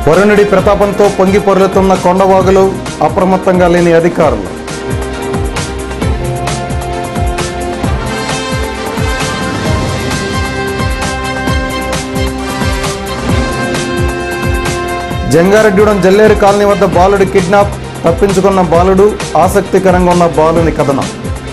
వరుణుడి ప్రతాపంతో పొంగి పొర్లుతున్న కొండవాగులు అప్రమత్తంగా లేని అధికారులు జంగారెడ్డిగూడెం జల్లేరు కాలనీ వద్ద బాలుడి కిడ్నాప్ తప్పించుకున్న బాలుడు ఆసక్తికరంగా ఉన్న బాలుని కథనం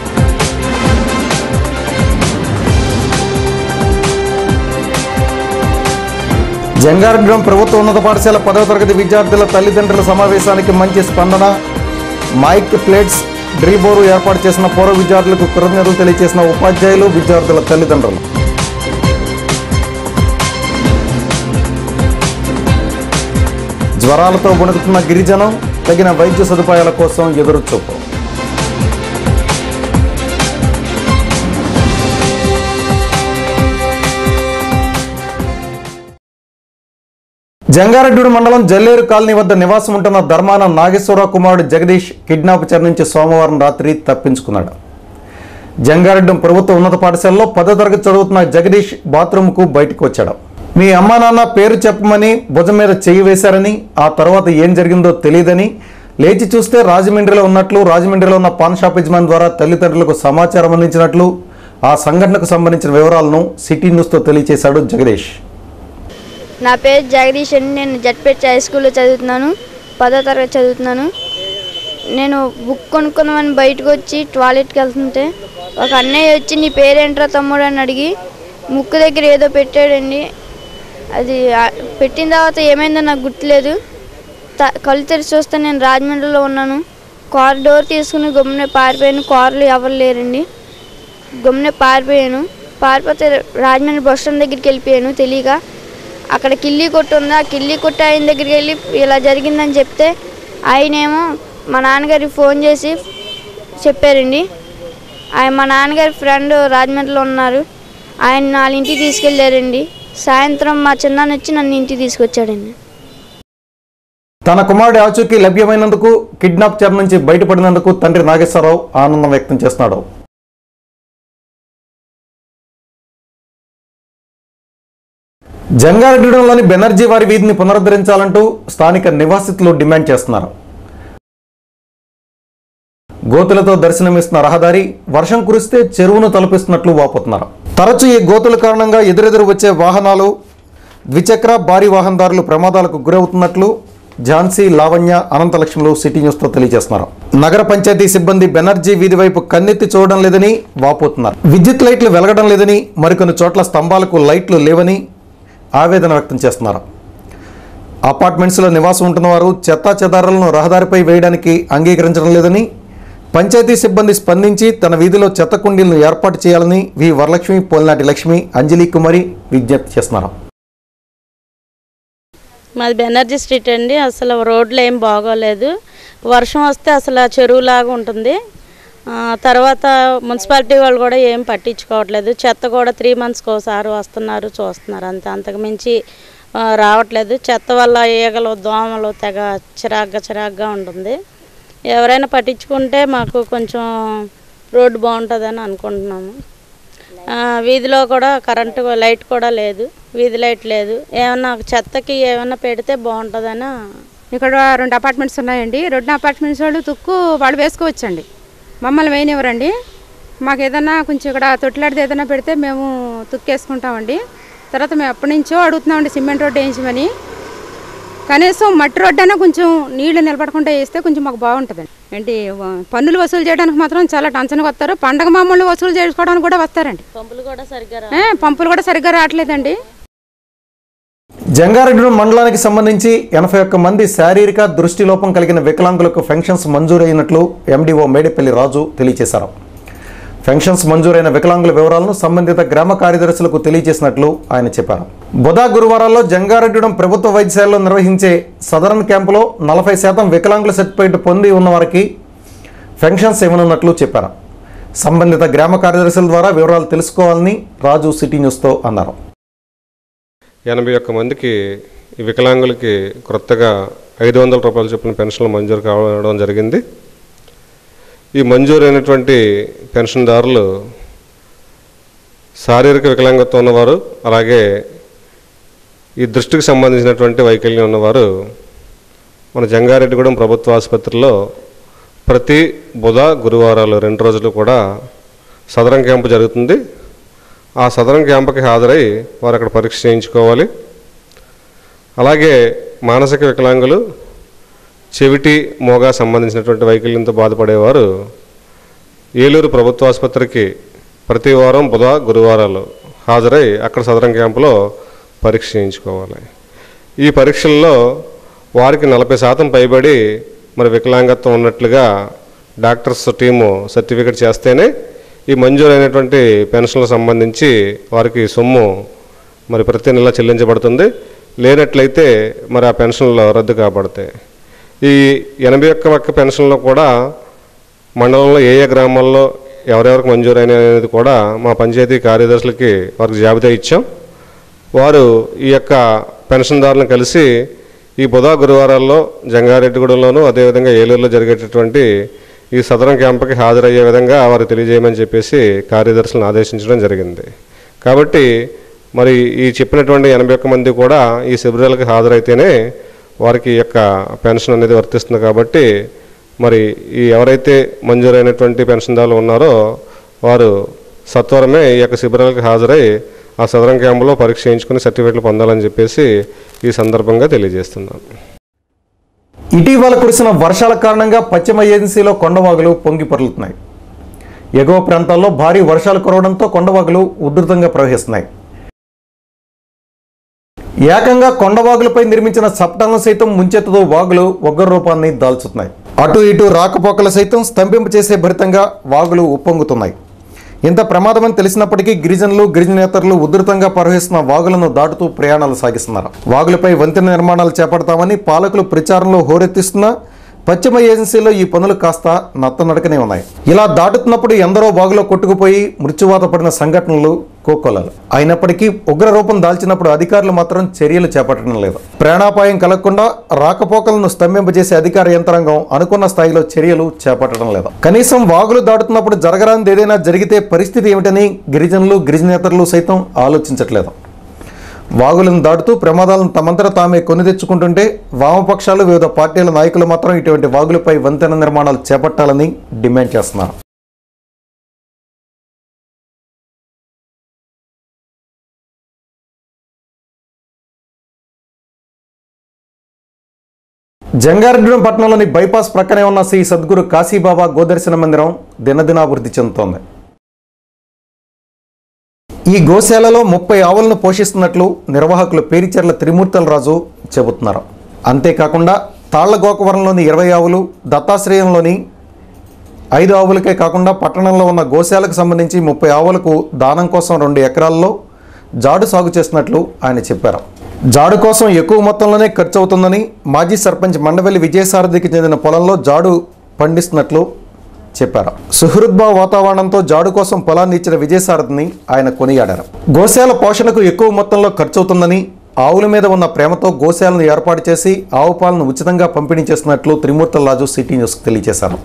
జంగారెడ్డిగూడెం ప్రభుత్వ ఉన్నత పాఠశాల పదవ తరగతి విద్యార్థుల తల్లిదండ్రుల సమావేశానికి మంచి స్పందన మైక్ ప్లేట్స్ డ్రీబోరు ఏర్పాటు చేసిన పూర్వ విద్యార్థులకు కృతజ్ఞతలు తెలియజేసిన ఉపాధ్యాయులు విద్యార్థుల తల్లిదండ్రులు జ్వరాలతో వణుకుతున్న గిరిజనం తగిన వైద్య సదుపాయాల కోసం ఎదురుచూపు జంగారెడ్డి మండలం జల్లేరు కాలనీ వద్ద నివాసం ఉంటున్న ధర్మాన నాగేశ్వరరావు కుమారుడు జగదీష్ కిడ్నాప్ నుంచి సోమవారం రాత్రి తప్పించుకున్నాడు జంగారెడ్డి ప్రభుత్వ ఉన్నత పాఠశాలలో పదో తరగతి చదువుతున్న జగదీష్ బాత్రూంకు బయటకు వచ్చాడు మీ అమ్మా నాన్న పేరు చెప్పమని భుజం మీద చెయ్యి వేశారని ఆ తర్వాత ఏం జరిగిందో తెలియదని లేచి చూస్తే రాజమండ్రిలో ఉన్నట్లు రాజమండ్రిలో ఉన్న పాన్ షాప్ యజమాని ద్వారా తల్లిదండ్రులకు సమాచారం అందించినట్లు ఆ సంఘటనకు సంబంధించిన వివరాలను సిటీ న్యూస్తో తెలియజేశాడు జగదీష్ నా పేరు జగదీష్ అండి నేను జడ్పేట్ హై స్కూల్లో చదువుతున్నాను పదో తరగతి చదువుతున్నాను నేను బుక్ కొనుక్కుందామని బయటకు వచ్చి టాయిలెట్కి వెళ్తుంటే ఒక అన్నయ్య వచ్చి నీ పేరేంట్రా తమ్ముడు అని అడిగి ముక్కు దగ్గర ఏదో పెట్టాడండి అది ఆ, పెట్టిన తర్వాత ఏమైందో నాకు గుర్తులేదు త కళ్ళు తెరిచి చూస్తే నేను రాజమండ్రిలో ఉన్నాను కార్ డోర్ తీసుకుని గమ్మునే పారిపోయాను కార్లో ఎవరు లేరండి గమ్మునే పారిపోయాను పారిపోతే రాజమండ్రి బస్ స్టాండ్ దగ్గరికి వెళ్ళిపోయాను తెలియక అక్కడ కిల్లి కొట్టు ఉంది ఆ కిల్లి కొట్టు ఆయన దగ్గరికి వెళ్ళి ఇలా జరిగిందని చెప్తే ఆయనేమో మా నాన్నగారికి ఫోన్ చేసి చెప్పారండి ఆయన మా నాన్నగారి ఫ్రెండ్ రాజమండ్రిలో ఉన్నారు ఆయన వాళ్ళ ఇంటికి తీసుకెళ్ళారండి సాయంత్రం మా చిన్నాన్న వచ్చి నన్ను ఇంటికి తీసుకొచ్చాడండి తన కుమారుడి ఆచూకీ లభ్యమైనందుకు కిడ్నాప్ చర్ నుంచి బయటపడినందుకు తండ్రి నాగేశ్వరరావు ఆనందం వ్యక్తం చేస్తున్నాడు జంగారెడ్డిగూడెంలోని బెనర్జీ వారి వీధిని పునరుద్ధరించాలంటూ స్థానిక నివాసితులు డిమాండ్ చేస్తున్నారు గోతులతో దర్శనమిస్తున్న రహదారి వర్షం కురిస్తే చెరువును తలపిస్తున్నట్లు వాపోతున్నారు తరచూ ఈ గోతుల కారణంగా ఎదురెదురు వచ్చే వాహనాలు ద్విచక్ర భారీ వాహనదారులు ప్రమాదాలకు గురవుతున్నట్లు ఝాన్సీ లావణ్య అనంతలక్ష్ములు సిటీ న్యూస్తో తెలియజేస్తున్నారు నగర పంచాయతీ సిబ్బంది బెనర్జీ వీధి వైపు కన్నెత్తి చూడడం లేదని వాపోతున్నారు విద్యుత్ లైట్లు వెలగడం లేదని మరికొన్ని చోట్ల స్తంభాలకు లైట్లు లేవని ఆవేదన వ్యక్తం చేస్తున్నారు అపార్ట్మెంట్స్లో నివాసం ఉంటున్న వారు చెత్తా చెదారాలను రహదారిపై వేయడానికి అంగీకరించడం లేదని పంచాయతీ సిబ్బంది స్పందించి తన వీధిలో చెత్త కుండీలను ఏర్పాటు చేయాలని వి వరలక్ష్మి పోలినాటి లక్ష్మి అంజలి కుమారి విజ్ఞప్తి చేస్తున్నారు మాది బెనర్జీ స్ట్రీట్ అండి అసలు రోడ్లు ఏం బాగోలేదు వర్షం వస్తే అసలు ఆ చెరువులాగా ఉంటుంది ఆ, తర్వాత మున్సిపాలిటీ వాళ్ళు కూడా ఏం పట్టించుకోవట్లేదు చెత్త కూడా త్రీ మంత్స్కి ఒకసారి వస్తున్నారు చూస్తున్నారు అంతే అంతకుమించి ఆ, రావట్లేదు చెత్త వల్ల ఈగలు దోమలు తెగ చిరాగ్గా చిరాగ్గా ఉంటుంది ఎవరైనా పట్టించుకుంటే మాకు కొంచెం రోడ్డు బాగుంటుందని అనుకుంటున్నాము ఆ, వీధిలో కూడా కరెంటు లైట్ కూడా లేదు వీధి లైట్ లేదు ఏమన్నా చెత్తకి ఏమన్నా పెడితే బాగుంటుందని ఇక్కడ రెండు అపార్ట్మెంట్స్ ఉన్నాయండి రెండు అపార్ట్మెంట్స్ వాళ్ళు తుక్కు వాళ్ళు వేసుకోవచ్చండి మమ్మల్ని వేయనివ్వరండి మాకు ఏదన్నా కొంచెం ఇక్కడ తొట్టిలాడితే ఏదైనా పెడితే మేము తుక్కేసుకుంటామండి తర్వాత మేము ఎప్పటి నుంచో అడుగుతున్నామండి సిమెంట్ రోడ్డు వేయించమని కనీసం మట్టి రోడ్డు అయినా కొంచెం నీళ్లు నిలబడకుండా వేస్తే కొంచెం మాకు బాగుంటుందండి ఏంటి వ- పన్నులు వసూలు చేయడానికి మాత్రం చాలా టెన్షన్గా వస్తారు పండగ మామూలు వసూలు చేసుకోవడానికి కూడా వస్తారండి పంపులు కూడా సరిగ్గా రా- ఏ, పంపులు కూడా సరిగ్గా రావట్లేదండి జంగారెడ్డి మండలానికి సంబంధించి ఎనభై ఒక్క మంది శారీరక దృష్టి లోపం కలిగిన వికలాంగులకు ఫెన్షన్స్ మంజూరైనట్లు ఎండిఓ మేడిపల్లి రాజు తెలియజేశారు ఫెన్షన్స్ మంజూరైన వికలాంగుల వివరాలను సంబంధిత గ్రామ కార్యదర్శులకు తెలియజేసినట్లు ఆయన చెప్పారు బుధ గురువారాల్లో జంగారెడ్డిగూడెం ప్రభుత్వ వైద్యశాలలో నిర్వహించే సదరన్ క్యాంపులో నలభై శాతం వికలాంగుల సర్టిఫికేట్ పొంది ఉన్న వారికి ఫెన్షన్స్ ఇవ్వనున్నట్లు చెప్పారు సంబంధిత గ్రామ కార్యదర్శుల ద్వారా వివరాలు తెలుసుకోవాలని రాజు సిటీ న్యూస్తో అన్నారు ఎనభై ఒక్క మందికి ఈ వికలాంగులకి క్రొత్తగా ఐదు వందల రూపాయల చొప్పున పెన్షన్లు మంజూరు కావడం జరిగింది ఈ మంజూరైనటువంటి పెన్షన్దారులు శారీరక వికలాంగత్వం ఉన్నవారు అలాగే ఈ దృష్టికి సంబంధించినటువంటి వైకల్యం ఉన్నవారు మన జంగారెడ్డిగూడెం ప్రభుత్వ ఆసుపత్రిలో ప్రతి బుధ గురువారాలు రెండు రోజులు కూడా సదరం క్యాంపు జరుగుతుంది ఆ సదరం క్యాంపుకి హాజరై వారు అక్కడ పరీక్ష చేయించుకోవాలి అలాగే మానసిక వికలాంగులు చెవిటి మోగా సంబంధించినటువంటి వైకల్యంతో బాధపడేవారు ఏలూరు ప్రభుత్వ ఆసుపత్రికి ప్రతి వారం బుధ గురువారాలు హాజరై అక్కడ సదరం క్యాంపులో పరీక్ష చేయించుకోవాలి ఈ పరీక్షల్లో వారికి నలభై శాతం పైబడి మరి వికలాంగత్వం ఉన్నట్లుగా డాక్టర్స్ టీము సర్టిఫికెట్ చేస్తేనే ఈ మంజూరైనటువంటి పెన్షన్లకు సంబంధించి వారికి సొమ్ము మరి ప్రతి నెల చెల్లించబడుతుంది లేనట్లయితే మరి ఆ పెన్షన్లు రద్దు కాబడతాయి ఈ ఎనభై ఒక్క ఒక్క పెన్షన్లో కూడా మండలంలో ఏ ఏ గ్రామాల్లో ఎవరెవరికి మంజూరైన అనేది కూడా మా పంచాయతీ కార్యదర్శులకి వారికి జాబితా ఇచ్చాం వారు ఈ యొక్క పెన్షన్దారులను కలిసి ఈ బుధ గురువారాల్లో జంగారెడ్డిగూడెంలోను అదేవిధంగా ఏలూరులో జరిగేటటువంటి ఈ సదరం క్యాంపుకి హాజరయ్యే విధంగా వారు తెలియజేయమని చెప్పేసి కార్యదర్శులను ఆదేశించడం జరిగింది కాబట్టి మరి ఈ చెప్పినటువంటి ఎనభై ఒక్క మంది కూడా ఈ శిబిరాలకు హాజరైతేనే వారికి ఈ యొక్క పెన్షన్ అనేది వర్తిస్తుంది కాబట్టి మరి ఈ ఎవరైతే మంజూరైనటువంటి పెన్షన్దారులు ఉన్నారో వారు సత్వరమే ఈ యొక్క శిబిరాలకు హాజరై ఆ సదరం క్యాంపులో పరీక్ష చేయించుకుని సర్టిఫికెట్లు పొందాలని చెప్పేసి ఈ సందర్భంగా తెలియజేస్తున్నాను ఇటీవల కురిసిన వర్షాల కారణంగా పశ్చిమ ఏజెన్సీలో కొండవాగులు పొంగి పొర్లుతున్నాయి ఎగువ ప్రాంతాల్లో భారీ వర్షాలు కురవడంతో కొండవాగులు ఉధృతంగా ప్రవహిస్తున్నాయి ఏకంగా కొండవాగులపై నిర్మించిన చట్టాలను సైతం ముంచెత్తుతో వాగులు ఒగ్గర రూపాన్ని దాల్చుతున్నాయి అటు ఇటు రాకపోకలు సైతం స్తంభింప చేసే భరితంగా వాగులు ఉప్పొంగుతున్నాయి ఇంత ప్రమాదమని తెలిసినప్పటికీ గిరిజనులు గిరిజనేతరులు ఉధృతంగా ప్రవహిస్తున్న వాగులను దాటుతూ ప్రయాణాలు సాగిస్తున్నారు వాగులపై వంతెన నిర్మాణాలు చేపడతామని పాలకులు ప్రచారంలో హోరెత్తిస్తున్నా పశ్చిమ ఏజెన్సీలో ఈ పనులు కాస్త నత్తనడకనే ఉన్నాయి ఇలా దాటుతున్నప్పుడు ఎందరో వాగులో కొట్టుకుపోయి మృత్యువాత పడిన సంఘటనలు కోకొల్లలు అయినప్పటికీ ఉగ్ర రూపం దాల్చినప్పుడు అధికారులు మాత్రం చర్యలు చేపట్టడం లేదు ప్రాణాపాయం కలగకుండా రాకపోకలను స్తంభింపజేసే అధికార యంత్రాంగం అనుకున్న స్థాయిలో చర్యలు చేపట్టడం లేదు కనీసం వాగులు దాటుతున్నప్పుడు జరగరానిది ఏదైనా జరిగితే పరిస్థితి ఏమిటని గిరిజనులు గిరిజనేతరులు సైతం ఆలోచించట్లేదు వాగులను దాటుతూ ప్రమాదాలను తమంతట తామే కొని తెచ్చుకుంటుంటే వామపక్షాలు వివిధ పార్టీల నాయకులు మాత్రం ఇటువంటి వాగులపై వంతెన నిర్మాణాలు చేపట్టాలని డిమాండ్ చేస్తున్నారు జంగారెడ్డిగూడెం పట్టణంలోని బైపాస్ ప్రక్కనే ఉన్న శ్రీ సద్గురు కాశీబాబా గోదర్శన మందిరం దినదినాభివృద్ధి చెందుతోంది ఈ గోశాలలో ముప్పై ఆవులను పోషిస్తున్నట్లు నిర్వాహకులు పేరిచెర్ల త్రిమూర్తుల రాజు చెబుతున్నారు అంతేకాకుండా తాళ్ల గోకవరంలోని ఇరవై ఆవులు దత్తాశ్రయంలోని ఐదు ఆవులకే కాకుండా పట్టణంలో ఉన్న గోశాలకు సంబంధించి ముప్పై ఆవులకు దానం కోసం రెండు ఎకరాల్లో జాడు సాగు చేస్తున్నట్లు ఆయన చెప్పారు జాడు కోసం ఎక్కువ మొత్తంలోనే ఖర్చు అవుతుందని మాజీ సర్పంచ్ మండవెల్లి విజయసారథికి చెందిన పొలంలో జాడు పండిస్తున్నట్లు చెప్పారు సుహృద్భావ వాతావరణంతో జాడు కోసం పొలాన్ని ఇచ్చిన విజయసారథిని ఆయన కొనియాడారు గోశాల పోషణకు ఎక్కువ మొత్తంలో ఖర్చు అవుతుందని ఆవుల మీద ఉన్న ప్రేమతో గోశాలను ఏర్పాటు చేసి ఆవు పాలను ఉచితంగా పంపిణీ చేస్తున్నట్లు త్రిమూర్తుల రాజు సిటీ న్యూస్కి తెలియజేశారు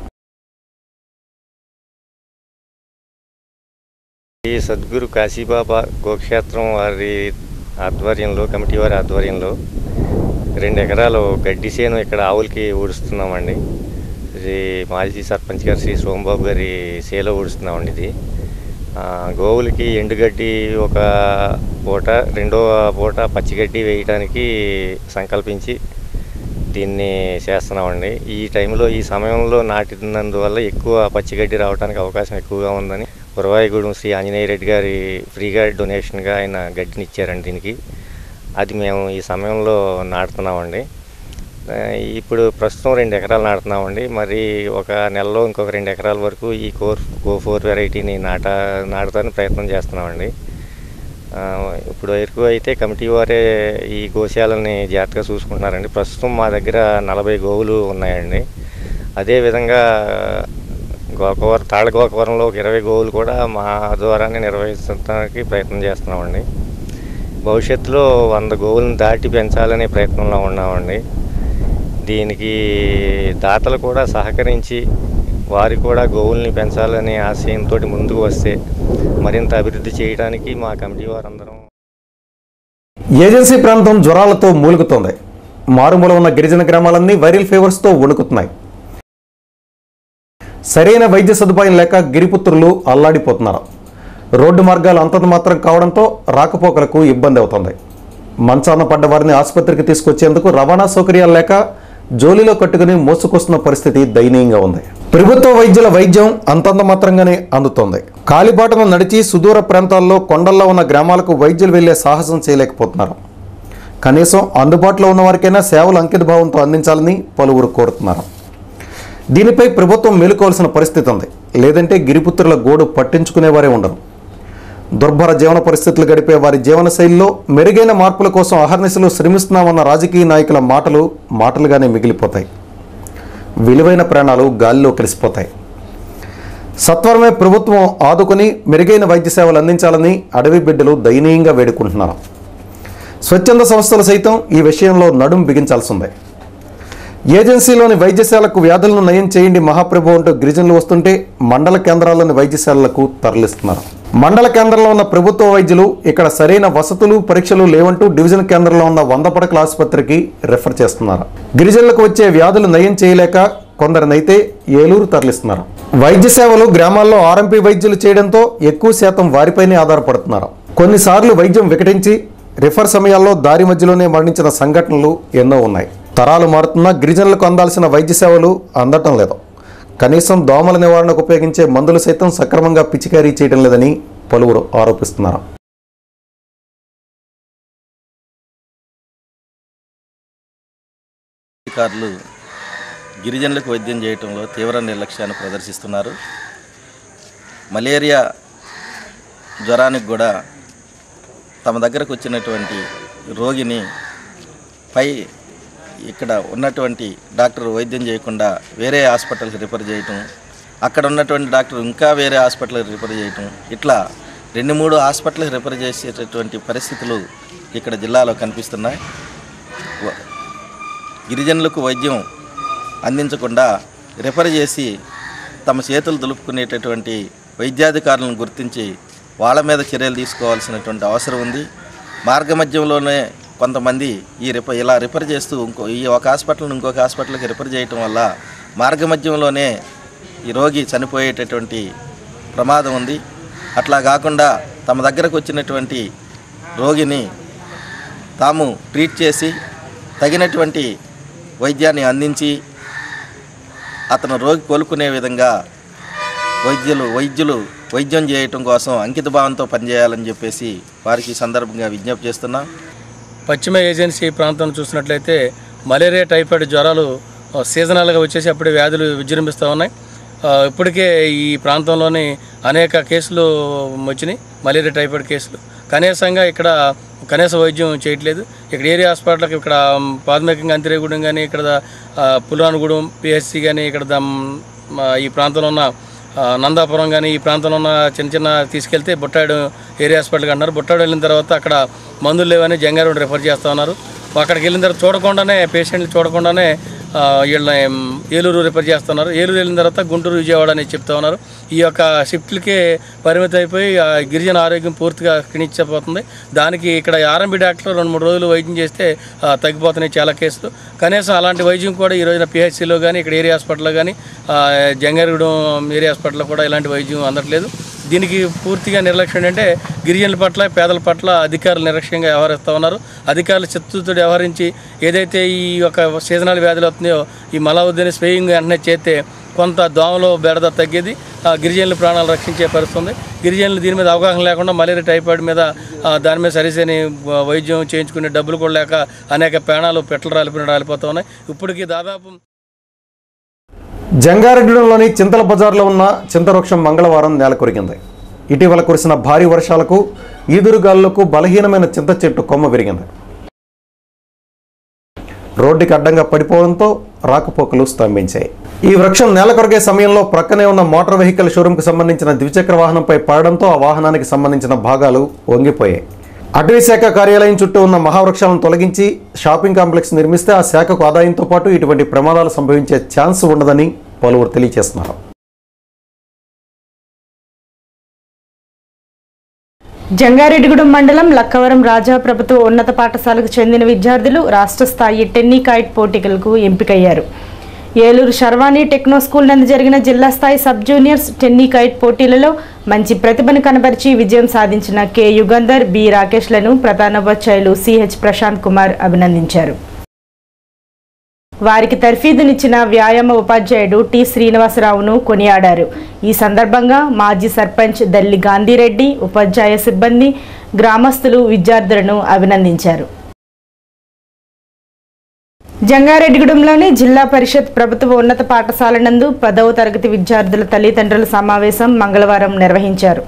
ఈ సద్గురు కాశీబాబా గోక్షేత్రం వారి ఆధ్వర్యంలో కమిటీ వారి ఆధ్వర్యంలో రెండు ఎకరాలు గడ్డి చేను ఇక్కడ ఆవులకి ఊడుస్తున్నామండి ఇది మాజీ సర్పంచ్ గారు శ్రీ సోమబాబు గారి సేలో ఊడుస్తున్నామండి ఇది ఆ, గోవులకి ఎండుగడ్డి ఒక పూట రెండో పూట పచ్చిగడ్డి వేయడానికి సంకల్పించి దీన్ని చేస్తున్నామండి ఈ టైంలో ఈ సమయంలో నాటినందువల్ల ఎక్కువ పచ్చిగడ్డి రావడానికి అవకాశం ఎక్కువగా ఉందని కురవాయిగూడెం శ్రీ ఆంజనేయ రెడ్డి గారి ఫ్రీగా డొనేషన్గా ఆయన గడ్డిని ఇచ్చారండి దీనికి అది మేము ఈ సమయంలో నాటుతున్నామండి ఆ, ఇప్పుడు ప్రస్తుతం రెండు ఎకరాలు నాటుతున్నామండి మరి ఒక నెలలో ఇంకొక రెండు ఎకరాల వరకు ఈ కోర్ గో ఫోర్ వెరైటీని నాట నాటుతానికి ప్రయత్నం చేస్తున్నామండి ఆ, ఇప్పుడు వరకు అయితే కమిటీ వారే ఈ గోశాలని జాగ్రత్తగా చూసుకుంటున్నారండి ప్రస్తుతం మా దగ్గర నలభై గోవులు ఉన్నాయండి అదేవిధంగా గోకవరం తాళ గోకవరంలో ఒక ఇరవై గోవులు కూడా మా ద్వారానే నిర్వహించడానికి ప్రయత్నం చేస్తున్నామండి భవిష్యత్తులో వంద గోవులను దాటి పెంచాలనే ప్రయత్నంలో ఉన్నామండి దీనికి దాతలు కూడా సహకరించి వారు కూడా గోవుల్ని పెంచాలనే ఆశయంతో ముందుకు వస్తే మరింత అభివృద్ధి చేయడానికి మా కమిటీ వారందరం ఏజెన్సీ ప్రాంతం జ్వరాలతో మూలుగుతోంది మారుమూల ఉన్న గిరిజన గ్రామాలన్నీ వైరల్ ఫీవర్స్తో వణుకుతున్నాయి సరైన వైద్య సదుపాయం లేక గిరిపుత్రులు అల్లాడిపోతున్నారు రోడ్డు మార్గాలు అంతంత మాత్రం కావడంతో రాకపోకలకు ఇబ్బంది అవుతుంది మంచాన పడ్డ వారిని ఆసుపత్రికి తీసుకొచ్చేందుకు రవాణా సౌకర్యాలు లేక జోలిలో కట్టుకుని మోసుకొస్తున్న పరిస్థితి దయనీయంగా ఉంది ప్రభుత్వ వైద్యుల వైద్యం అంతంత మాత్రంగానే అందుతోంది కాలిబాటను నడిచి సుదూర ప్రాంతాల్లో కొండల్లో ఉన్న గ్రామాలకు వైద్యులు వెళ్లే సాహసం చేయలేకపోతున్నారు కనీసం అందుబాటులో ఉన్న వారికైనా సేవలు అంకిత భావంతో అందించాలని పలువురు కోరుతున్నారు దీనిపై ప్రభుత్వం మేలుకోవాల్సిన పరిస్థితి ఉంది లేదంటే గిరిపుత్రుల గోడు పట్టించుకునేవారే ఉండరు దుర్భర జీవన పరిస్థితులు గడిపే వారి జీవన శైలిలో మెరుగైన మార్పుల కోసం అహర్నిశలు శ్రమిస్తున్నామన్న రాజకీయ నాయకుల మాటలు మాటలుగానే మిగిలిపోతాయి విలువైన ప్రాణాలు గాలిలో కలిసిపోతాయి సత్వరమే ప్రభుత్వం ఆదుకుని మెరుగైన వైద్య సేవలు అందించాలని అడవి బిడ్డలు దయనీయంగా వేడుకుంటున్నారు స్వచ్ఛంద సంస్థలు సైతం ఈ విషయంలో నడుం బిగించాల్సిందే ఏజెన్సీలోని వైద్యశాలకు వ్యాధులను నయం చేయండి మహాప్రభు అంటూ గిరిజనులు వస్తుంటే మండల కేంద్రాల్లోని వైద్యశాలలకు తరలిస్తున్నారు మండల కేంద్రంలో ఉన్న ప్రభుత్వ వైద్యులు ఇక్కడ సరైన వసతులు పరీక్షలు లేవంటూ డివిజన్ కేంద్రంలో ఉన్న వంద పడకల ఆసుపత్రికి రెఫర్ చేస్తున్నారు గిరిజనులకు వచ్చే వ్యాధులు నయం చేయలేక కొందరినైతే ఏలూరు తరలిస్తున్నారు వైద్య సేవలు గ్రామాల్లో ఆర్ఎంపీ వైద్యులు చేయడంతో ఎక్కువ శాతం వారిపైనే ఆధారపడుతున్నారు కొన్నిసార్లు వైద్యం వికటించి రిఫర్ సమయాల్లో దారి మధ్యలోనే మరణించిన సంఘటనలు ఎన్నో ఉన్నాయి తరాలు మారుతున్నా గిరిజనులకు అందాల్సిన వైద్య సేవలు అందటం లేదు కనీసం దోమల నివారణకు ఉపయోగించే మందులు సైతం సక్రమంగా పిచికారీ చేయడం లేదని పలువురు ఆరోపిస్తున్నారు అధికారులు గిరిజనులకు వైద్యం చేయటంలో తీవ్ర నిర్లక్ష్యాన్ని ప్రదర్శిస్తున్నారు మలేరియా జ్వరానికి కూడా తమ దగ్గరకు వచ్చినటువంటి రోగిని పై ఇక్కడ ఉన్నటువంటి డాక్టర్ వైద్యం చేయకుండా వేరే హాస్పిటల్కి రిఫర్ చేయటం అక్కడ ఉన్నటువంటి డాక్టర్ ఇంకా వేరే హాస్పిటల్కి రిఫర్ చేయటం ఇట్లా రెండు మూడు హాస్పిటల్కి రిఫర్ చేసేటటువంటి పరిస్థితులు ఇక్కడ జిల్లాలో కనిపిస్తున్నాయి వ- గిరిజనులకు వైద్యం అందించకుండా రిఫర్ చేసి తమ చేతులు దులుపుకునేటటువంటి వైద్యాధికారులను గుర్తించి వాళ్ళ మీద చర్యలు తీసుకోవాల్సినటువంటి అవసరం ఉంది మార్గమధ్యంలోనే కొంతమంది ఈ రిఫర్ ఇలా రిఫర్ చేస్తూ ఇంకో ఈ ఒక హాస్పిటల్ ఇంకొక హాస్పిటల్కి రిఫర్ చేయటం వల్ల మార్గమధ్యంలోనే ఈ రోగి చనిపోయేటటువంటి ప్రమాదం ఉంది అట్లా కాకుండా తమ దగ్గరకు వచ్చినటువంటి రోగిని తాము ట్రీట్ చేసి తగినటువంటి వైద్యాన్ని అందించి అతను రోగి కోలుకునే విధంగా వైద్యులు వైద్యులు వైద్యం చేయటం కోసం అంకిత భావంతో పనిచేయాలని చెప్పేసి వారికి ఈ సందర్భంగా విజ్ఞప్తి చేస్తున్నాం పశ్చిమ ఏజెన్సీ ప్రాంతం చూసినట్లయితే మలేరియా టైఫాయిడ్ జ్వరాలు ఆ, సీజనల్గా వచ్చేసి అప్పుడే వ్యాధులు విజృంభిస్తూ ఉన్నాయి ఆ, ఇప్పటికే ఈ ప్రాంతంలోని అనేక కేసులు వచ్చినాయి మలేరియా టైఫాయిడ్ కేసులు కనీసంగా ఇక్కడ కనీస వైద్యం చేయట్లేదు ఇక్కడ ఏరియా హాస్పిటల్కి ఇక్కడ మ్, ప్రాథమికంగా అంతిరేగూడెం కానీ ఇక్కడ ఆ, పులానగూడెం పిహెచ్సి కానీ ఇక్కడ ద- మ్, ఈ ప్రాంతంలో ఉన్న ఆ, నందాపురం కానీ ఈ ప్రాంతంలో ఉన్న చిన్న చిన్న తీసుకెళ్తే బుట్టాడు ఏరియా హాస్పిటల్కి అన్నారు బుట్టాడు వెళ్ళిన తర్వాత అక్కడ మందులు లేవని జంగారెడ్డి రెఫర్ చేస్తూ ఉన్నారు అక్కడికి వెళ్ళిన తర్వాత చూడకుండానే పేషెంట్లు చూడకుండానే ఆ, వీళ్ళని మ్, ఏలూరు రిఫర్ చేస్తున్నారు ఏలూరు వెళ్ళిన తర్వాత గుంటూరు విజయవాడ అని చెప్తా ఉన్నారు ఈ యొక్క షిఫ్ట్లకే పరిమితం అయిపోయి ఆ, గిరిజన ఆరోగ్యం పూర్తిగా క్షీణించబోతుంది దానికి ఇక్కడ ఆర్ఎంబి డాక్టర్ రెండు మూడు రోజులు వైద్యం చేస్తే ఆ, తగ్గిపోతున్నాయి చాలా కేసులు కనీసం అలాంటి వైద్యం కూడా ఈ రోజున పిహెచ్సిలో కానీ ఇక్కడ ఏరియా హాస్పిటల్లో కానీ జంగారెగూడెం ఏరియా హాస్పిటల్లో కూడా ఇలాంటి వైద్యం అందట్లేదు దీనికి పూర్తిగా నిర్లక్ష్యం ఏంటంటే గిరిజనుల పట్ల పేదల పట్ల అధికారులు నిర్లక్ష్యంగా వ్యవహరిస్తూ ఉన్నారు అధికారులు చిత్తూతో వ్యవహరించి ఏదైతే ఈ యొక్క సీజనల్ వ్యాధులు వస్తున్నాయో ఈ మలావుద్దీన్ స్ప్రేయింగ్ వెంటనే చేస్తే కొంత దోమలో బెడద తగ్గేది ఆ గిరిజనుల ప్రాణాలు రక్షించే పరిస్థితుంది గిరిజనులు దీని మీద అవగాహన లేకుండా మలేరియా టైఫాయిడ్ మీద ఆ, దాని మీద సరిసేని ఆ, వైద్యం చేయించుకునే డబ్బులు కూడా లేక అనేక ప్రాణాలు పెట్ల రాలిపోయిన రాలిపోతూ ఉన్నాయి ఇప్పటికీ దాదాపు జంగారెడ్డిలోని చింతల బజార్లో ఉన్న చింతవృక్షం మంగళవారం నేల కొరిగింది ఇటీవల కురిసిన భారీ వర్షాలకు ఈదురుగాలులకు బలహీనమైన చింత చెట్టు కొమ్మ విరిగింది రోడ్డుకి అడ్డంగా పడిపోవడంతో రాకపోకలు స్తంభించాయి ఈ వృక్షం నేల కొరిగే సమయంలో ప్రక్కనే ఉన్న మోటార్ వెహికల్ షోరూంకి సంబంధించిన ద్విచక్ర వాహనంపై పడడంతో ఆ వాహనానికి సంబంధించిన భాగాలు వంగిపోయాయి అటవీ శాఖ కార్యాలయం చుట్టూ ఉన్న మహావృక్షాలను తొలగించి షాపింగ్ కాంప్లెక్స్ నిర్మిస్తే ఆ శాఖకు ఆదాయంతో పాటు ఇటువంటి ప్రమాదాలు సంభవించే ఛాన్స్ ఉండదని పలువురు తెలియజేస్తున్నారు జంగారెడ్డిగూడెం మండలం లక్కవరం రాజా ప్రభుత్వ ఉన్నత పాఠశాలకు చెందిన విద్యార్థులు రాష్ట్ర స్థాయి టెన్నికాయిట్ పోటీలకు ఎంపికయ్యారు ఏలూరు శర్వాణి టెక్నో స్కూల్ నందు జరిగిన జిల్లా స్థాయి సబ్ జూనియర్స్ టెన్నికాయిట్ పోటీలలో మంచి ప్రతిభను కనబరిచి విజయం సాధించిన కె యుగంధర్ బి రాకేష్లను ప్రధానోపాధ్యాయులు సిహెచ్ ప్రశాంత్ కుమార్ అభినందించారు వారికి తర్ఫీదునిచ్చిన వ్యాయామ ఉపాధ్యాయుడు టి శ్రీనివాసరావును కొనియాడారు ఈ సందర్భంగా మాజీ సర్పంచ్ దల్లి గాంధీరెడ్డి ఉపాధ్యాయ సిబ్బంది గ్రామస్తులు విద్యార్థులను అభినందించారు జంగారెడ్డిగూడెంలోని జిల్లా పరిషత్ ప్రభుత్వ ఉన్నత పాఠశాల నందు పదవ తరగతి విద్యార్థుల తల్లిదండ్రుల సమావేశం మంగళవారం నిర్వహించారు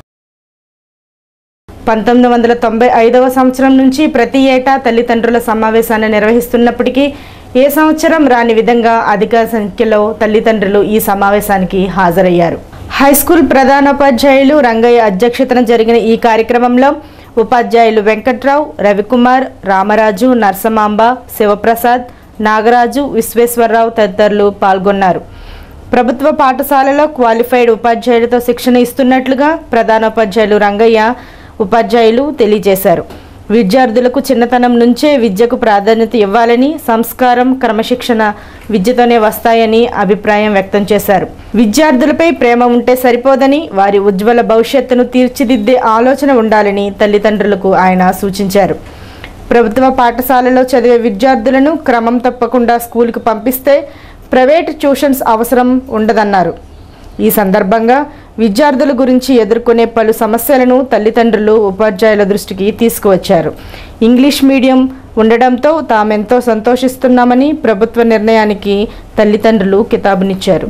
పంతొమ్మిది వందల తొంభై ఐదవ సంవత్సరం నుంచి ప్రతి ఏటా తల్లిదండ్రుల సమావేశాన్ని నిర్వహిస్తున్నప్పటికీ ఏ సంవత్సరం రాని విధంగా అధిక సంఖ్యలో తల్లిదండ్రులు ఈ సమావేశానికి హాజరయ్యారు హైస్కూల్ ప్రధానోపాధ్యాయులు రంగయ్య అధ్యక్షతన జరిగిన ఈ కార్యక్రమంలో ఉపాధ్యాయులు వెంకట్రావు రవికుమార్ రామరాజు నరసమాంబ శివప్రసాద్ నాగరాజు విశ్వేశ్వరరావు తదితరులు పాల్గొన్నారు ప్రభుత్వ పాఠశాలలో క్వాలిఫైడ్ ఉపాధ్యాయులతో శిక్షణ ఇస్తున్నట్లుగా ప్రధానోపాధ్యాయులు రంగయ్య ఉపాధ్యాయులు తెలియజేశారు విద్యార్థులకు చిన్నతనం నుంచే విద్యకు ప్రాధాన్యత ఇవ్వాలని సంస్కారం క్రమశిక్షణ విద్యతోనే వస్తాయని అభిప్రాయం వ్యక్తం చేశారు విద్యార్థులపై ప్రేమ ఉంటే సరిపోదని వారి ఉజ్వల భవిష్యత్తును తీర్చిదిద్దే ఆలోచన ఉండాలని తల్లిదండ్రులకు ఆయన సూచించారు ప్రభుత్వ పాఠశాలలో చదివే విద్యార్థులను క్రమం తప్పకుండా స్కూల్కు పంపిస్తే ప్రైవేట్ ట్యూషన్స్ అవసరం ఉండదన్నారు ఈ సందర్భంగా విద్యార్థుల గురించి ఎదుర్కొనే పలు సమస్యలను తల్లిదండ్రులు ఉపాధ్యాయుల దృష్టికి తీసుకువచ్చారు ఇంగ్లీష్ మీడియం ఉండడంతో తామెంతో సంతోషిస్తున్నామని ప్రభుత్వ నిర్ణయానికి తల్లిదండ్రులు కితాబునిచ్చారు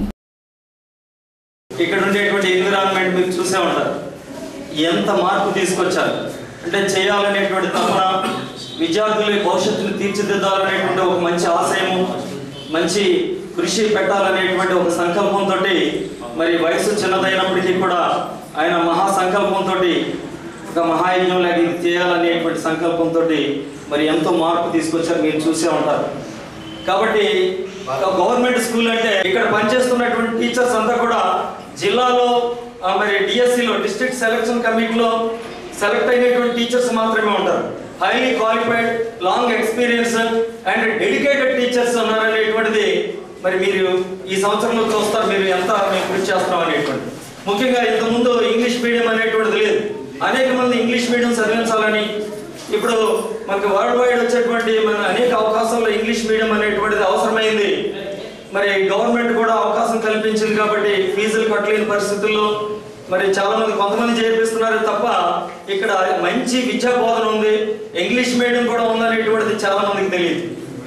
ఇక్కడ ఉండేటువంటి ఎన్విరాన్మెంట్ మీరు చూసే ఉంటారు ఎంత మార్పు తీసుకొచ్చారు అంటే చేయాలనేటువంటి తపన విద్యార్థుల భవిష్యత్తును తీర్చిదిద్దాలనేటువంటి ఒక మంచి ఆశయము మంచి కృషి పెట్టాలనేటువంటి ఒక సంకల్పంతో మరి వయసు చిన్నదైనప్పటికీ కూడా ఆయన మహా సంకల్పంతో ఒక మహాయజ్ఞం లాగా ఇది చేయాలనేటువంటి సంకల్పంతో మరి ఎంతో మార్పు తీసుకొచ్చారు మీరు చూసే ఉంటారు కాబట్టి ఒక గవర్నమెంట్ స్కూల్ అంటే ఇక్కడ పనిచేస్తున్నటువంటి టీచర్స్ అంతా కూడా జిల్లాలో ఆ, మరి డిఎస్సిలో డిస్ట్రిక్ట్ సెలక్షన్ కమిటీలో సెలెక్ట్ అయినటువంటి టీచర్స్ మాత్రమే ఉంటారు highly qualified long experience and dedicated teachers ఉన్నారనేటువంటిది మరి మీరు ఈ సంవత్సరంలో చూస్తారు మీరు ఎంత మేము కృషి చేస్తున్నాం అనేటువంటిది ముఖ్యంగా ఇంతకుముందు ఇంగ్లీష్ మీడియం అనేటువంటిది లేదు అనేక మంది ఇంగ్లీష్ మీడియం చదివించాలని ఇప్పుడు మనకు వరల్డ్ వైడ్ వచ్చేటువంటి మన అనేక అవకాశాల్లో ఇంగ్లీష్ మీడియం అనేటువంటిది అవసరమైంది మరి గవర్నమెంట్ కూడా అవకాశం కల్పించింది కాబట్టి ఫీజులు కట్టలేని పరిస్థితుల్లో మరి చాలా మంది కొంతమంది చేర్పిస్తున్నారు తప్ప ఇక్కడ మంచి విద్యా బోధన ఉంది ఇంగ్లీష్ మీడియం కూడా ఉందనేటువంటిది చాలా మందికి తెలియదు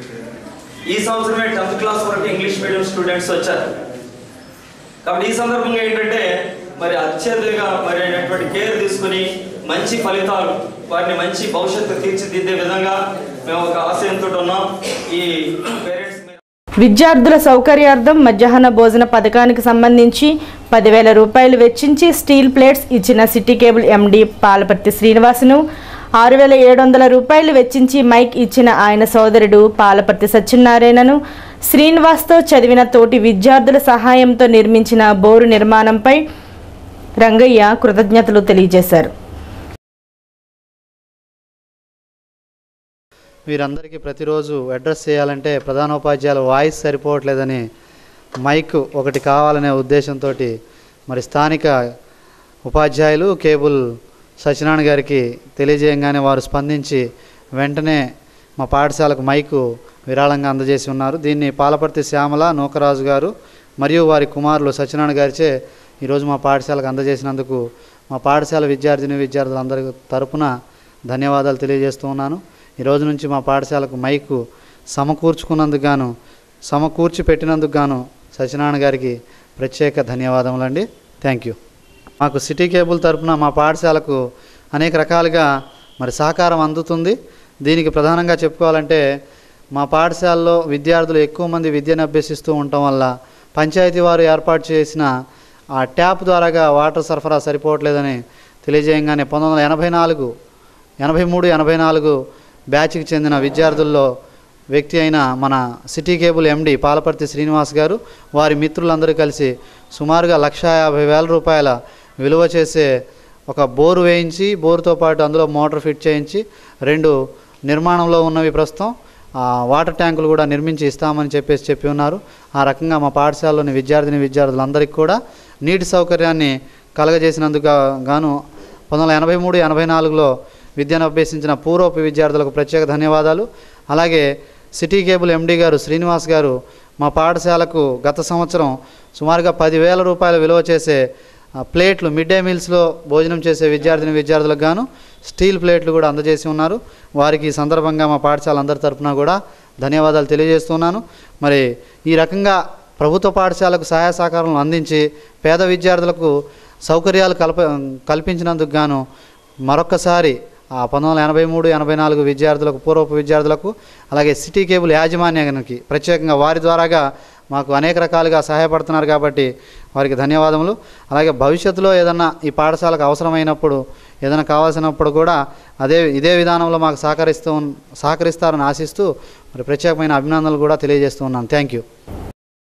ఈ సంవత్సరమే టెన్త్ క్లాస్ వరకు ఇంగ్లీష్ మీడియం స్టూడెంట్స్ వచ్చారు కాబట్టి ఈ సందర్భంగా ఏంటంటే మరి అత్యధికంగా మరి అయినటువంటి కేర్ తీసుకుని మంచి ఫలితాలు వారిని మంచి భవిష్యత్తు తీర్చిదిద్దే విధంగా మేము ఒక ఆశయంతో ఉన్నాం ఈ పేరెంట్స్ విద్యార్థుల సౌకర్యార్థం మధ్యాహ్న భోజన పథకానికి సంబంధించి పదివేల రూపాయలు వెచ్చించి స్టీల్ ప్లేట్స్ ఇచ్చిన సిటీ కేబుల్ ఎండి పాలపర్తి శ్రీనివాసును ఆరు వేల ఏడు వందల రూపాయలు వెచ్చించి మైక్ ఇచ్చిన ఆయన సోదరుడు పాలపర్తి సత్యనారాయణను శ్రీనివాస్తో చదివిన తోటి విద్యార్థుల సహాయంతో నిర్మించిన బోరు నిర్మాణంపై రంగయ్య కృతజ్ఞతలు తెలియజేశారు వీరందరికీ ప్రతిరోజు అడ్రస్ చేయాలంటే ప్రధానోపాధ్యాయుల వాయిస్ సరిపోవట్లేదని మైక్ ఒకటి కావాలనే ఉద్దేశంతో మరి స్థానిక ఉపాధ్యాయులు కేబుల్ సత్యనారాయణ గారికి తెలియజేయంగానే వారు స్పందించి వెంటనే మా పాఠశాలకు మైకు విరాళంగా అందజేసి ఉన్నారు దీన్ని పాలపర్తి శ్యామల నూకరాజు గారు మరియు వారి కుమారులు సత్యనారాయణ గారిచే ఈరోజు మా పాఠశాలకు అందజేసినందుకు మా పాఠశాల విద్యార్థిని విద్యార్థులందరి తరపున ధన్యవాదాలు తెలియజేస్తూ ఉన్నాను ఈ రోజు నుంచి మా పాఠశాలకు మైకు సమకూర్చుకున్నందుకు గాను సమకూర్చి పెట్టినందుకు గాను సత్యనారాయణ గారికి ప్రత్యేక ధన్యవాదములండి థ్యాంక్ యూ మాకు సిటీ కేబుల్ తరపున మా పాఠశాలకు అనేక రకాలుగా మరి సహకారం అందుతుంది దీనికి ప్రధానంగా చెప్పుకోవాలంటే మా పాఠశాలలో విద్యార్థులు ఎక్కువ మంది విద్యను అభ్యసిస్తూ ఉండటం వల్ల పంచాయతీ వారు ఏర్పాటు చేసిన ఆ ట్యాప్ ద్వారాగా వాటర్ సరఫరా సరిపోవట్లేదని తెలియజేయంగానే పంతొమ్మిది వందల ఎనభై నాలుగు ఎనభై మూడు ఎనభై నాలుగు బ్యాచ్కి చెందిన విద్యార్థుల్లో వ్యక్తి అయిన మన city cable MD Palaparthi Srinivas garu వారి మిత్రులందరూ కలిసి సుమారుగా లక్ష యాభై వేల రూపాయల విలువ చేసే ఒక బోరు వేయించి బోరుతో పాటు అందులో మోటార్ ఫిట్ చేయించి రెండు నిర్మాణంలో ఉన్నవి ప్రస్తుతం ఆ, వాటర్ ట్యాంకులు కూడా నిర్మించి ఇస్తామని చెప్పేసి చెప్పి ఉన్నారు ఆ రకంగా మా పాఠశాలలోని విద్యార్థిని విద్యార్థులందరికీ కూడా నీటి సౌకర్యాన్ని కలగజేసినందుకు గా- గాను పంతొమ్మిది వందల ఎనభై మూడు ఎనభై నాలుగులో విద్యను అభ్యసించిన పూర్వపు విద్యార్థులకు ప్రత్యేక ధన్యవాదాలు అలాగే సిటీ కేబుల్ ఎండి గారు శ్రీనివాస్ గారు మా పాఠశాలకు గత సంవత్సరం సుమారుగా పదివేల రూపాయల విలువ చేసే ఆ, ప్లేట్లు మిడ్ డే మీల్స్లో భోజనం చేసే విద్యార్థిని విద్యార్థులకు గాను స్టీల్ ప్లేట్లు కూడా అందజేసి ఉన్నారు వారికి ఈ సందర్భంగా మా పాఠశాల అందరి తరపున కూడా ధన్యవాదాలు తెలియజేస్తున్నాను మరి ఈ రకంగా ప్రభుత్వ పాఠశాలకు సహాయ సహకారాలను అందించి పేద విద్యార్థులకు సౌకర్యాలు కల్ప కల్పించినందుకు గాను మరొక్కసారి ఆ పంతొమ్మిది వందల ఎనభై మూడు ఎనభై నాలుగు విద్యార్థులకు పూర్వపు విద్యార్థులకు అలాగే సిటీ కేబుల్ యాజమాన్యానికి ప్రత్యేకంగా వారి ద్వారాగా మాకు అనేక రకాలుగా సహాయపడుతున్నారు కాబట్టి వారికి ధన్యవాదములు అలాగే భవిష్యత్తులో ఏదన్నా ఈ పాఠశాలకు అవసరమైనప్పుడు ఏదైనా కావాల్సినప్పుడు కూడా అదే ఇదే విధానంలో మాకు సహకరిస్తూ ఉన్- సహకరిస్తారని ఆశిస్తూ మరి ప్రత్యేకమైన అభినందనలు కూడా తెలియజేస్తూ ఉన్నాను థ్యాంక్ యూ